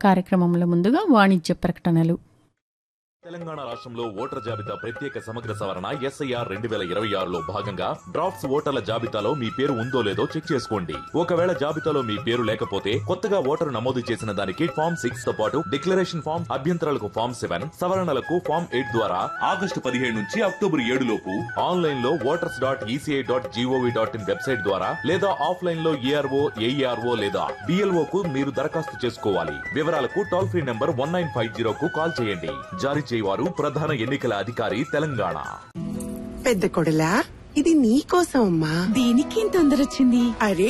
కార్యక్రమంలో ముందుగా వాణిజ్య ప్రకటనలు తెలంగాణ రాష్ట్రంలో ఓటర్ జాబితా ప్రత్యేక సమగ్ర సవరణ ఎస్ఐఆర్ రెండు వేల ఇరవై ఆరులో భాగంగా డ్రాఫ్ట్స్ ఓటర్ల జాబితాలో మీ పేరు ఉందో లేదో చెక్ చేసుకోండి ఒకవేళ జాబితాలో మీ పేరు లేకపోతే కొత్తగా ఓటరు నమోదు చేసిన దానికి ఫామ్ సిక్స్ తో పాటు డిక్లరేషన్ ఫామ్ అభ్యంతరాలకు ఫామ్ సెవెన్ సవరణలకు ఫామ్ ఎయిట్ ద్వారా ఆగస్టు పదిహేడు నుంచి అక్టోబర్ ఏడు లోపు ఆన్లైన్ లో voters dot ECI dot GOV dot in website ద్వారా లేదా ఆఫ్లైన్ లో ఏఆర్ఓ ఏఈఆర్ఓ లేదా బిఎల్ఓ కు మీరు దరఖాస్తు చేసుకోవాలి వివరాలకు toll free number one nine five zero కు కాల్ చేయండి జారీ చేయవారు ప్రధాన ఎన్నికల అధికారి తెలంగాణ పెద్ద కొడలా ఇది నీ కోసం అమ్మా దీనికి తొందర వచ్చింది అరే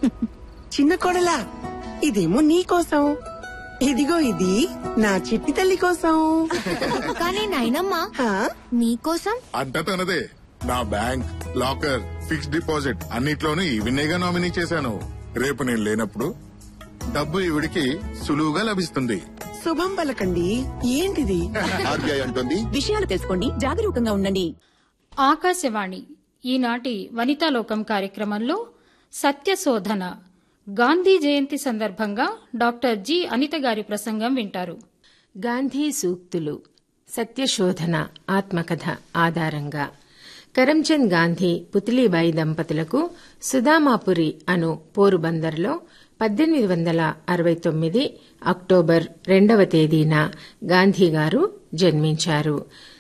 చిన్న కొడలా ఇదేమో నీ కోసం ఇదిగో ఇది నా చిట్టి తల్లి కోసం కానీ నాయనమ్మా హా? నీకోసం అంతా తనదే నా బ్యాంక్ లాకర్ ఫిక్స్డ్ డిపాజిట్ అన్నిట్లోనూ ఈవినేగా నామినీ చేశాను రేపు నేను లేనప్పుడు డబ్బు ఈవిడికి సులువుగా లభిస్తుంది శుభం పలకండి ఏంటిది ఆర్బీఐ అంటుంది విషయాలు తెలుసుకోండి జాగరూకంగా ఉండండి ఆకాశవాణి ఈనాటి వనితాలోకం కార్యక్రమంలో సత్యశోధన గాంధీ జయంతి సందర్భంగా డాక్టర్ జి అనిత గారి ప్రసంగం వింటారు గాంధీ సూక్తులు సత్యశోధన ఆత్మకథ ఆధారంగా కరంచంద్ గాంధీ పుత్లీబాయి దంపతులకు సుదామాపురి అను పోరుబందర్లో పద్దెనిమిది వందల అరవై తొమ్మిది అక్టోబర్ రెండవ తేదీన గాంధీ గారు జన్మించారు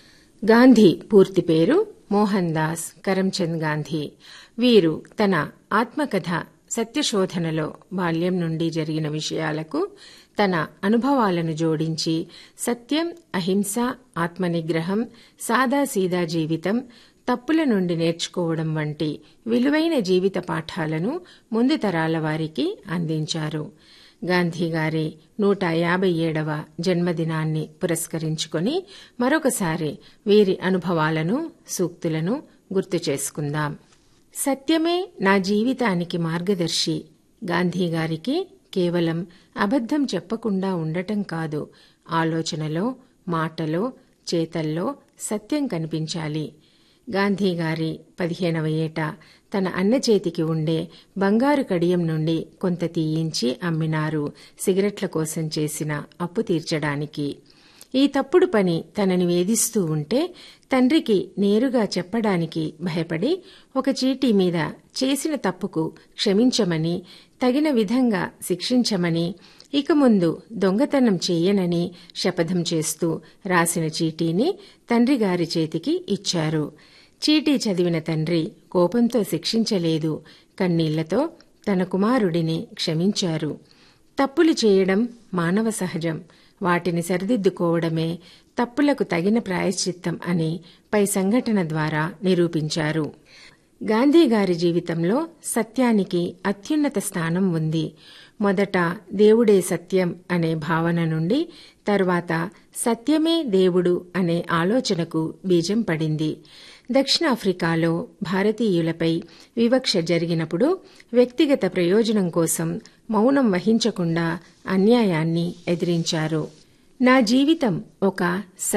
గాంధీ పూర్తి పేరు మోహన్ దాస్ కరంచంద్ గాంధీ వీరు తన ఆత్మకథ సత్యశోధనలో బాల్యం నుండి జరిగిన విషయాలకు తన అనుభవాలను జోడించి సత్యం అహింస ఆత్మనిగ్రహం సాదాసీదా జీవితం తప్పుల నుండి నేర్చుకోవడం వంటి విలువైన జీవిత పాఠాలను ముందు తరాల వారికి అందించారు గాంధీ గారి నూట యాభై ఏడవ జన్మదినాన్ని పురస్కరించుకొని మరొకసారి వీరి అనుభవాలను సూక్తులను గుర్తు చేసుకుందాం సత్యమే నా జీవితానికి మార్గదర్శి గాంధీ గారికి కేవలం అబద్ధం చెప్పకుండా ఉండటం కాదు ఆలోచనలో మాటలో చేతల్లో సత్యం కనిపించాలి గాంధీ గారి పదిహేనవ ఏట తన అన్న చేతికి ఉండే బంగారు కడియం నుండి కొంత తీయించి అమ్మినారు సిగరెట్ల కోసం చేసిన అప్పు తీర్చడానికి ఈ తప్పుడు పని తనని వేధిస్తూ ఉంటే తండ్రికి నేరుగా చెప్పడానికి భయపడి ఒక చీటీ మీద చేసిన తప్పుకు క్షమించమని తగిన విధంగా శిక్షించమని ఇక ముందు దొంగతనం చేయనని శపథం చేస్తూ రాసిన చీటీని తండ్రి గారి చేతికి ఇచ్చారు చీటీ చదివిన తండ్రి కోపంతో శిక్షించలేదు కన్నీళ్లతో తన కుమారుడిని క్షమించారు తప్పులు చేయడం మానవ సహజం వాటిని సరిదిద్దుకోవడమే తప్పులకు తగిన ప్రాయశ్చిత్తం అని పై సంఘటన ద్వారా నిరూపించారు గాంధీ గారి జీవితంలో సత్యానికి అత్యున్నత స్థానం ఉంది మొదట దేవుడే సత్యం అనే భావన నుండి తరువాత సత్యమే దేవుడు అనే ఆలోచనకు బీజం పడింది దక్షిణాఫ్రికాలో భారతీయులపై వివక్ష జరిగినప్పుడు వ్యక్తిగత ప్రయోజనం కోసం మౌనం వహించకుండా అన్యాయాన్ని ఎదిరించారు నా జీవితం ఒక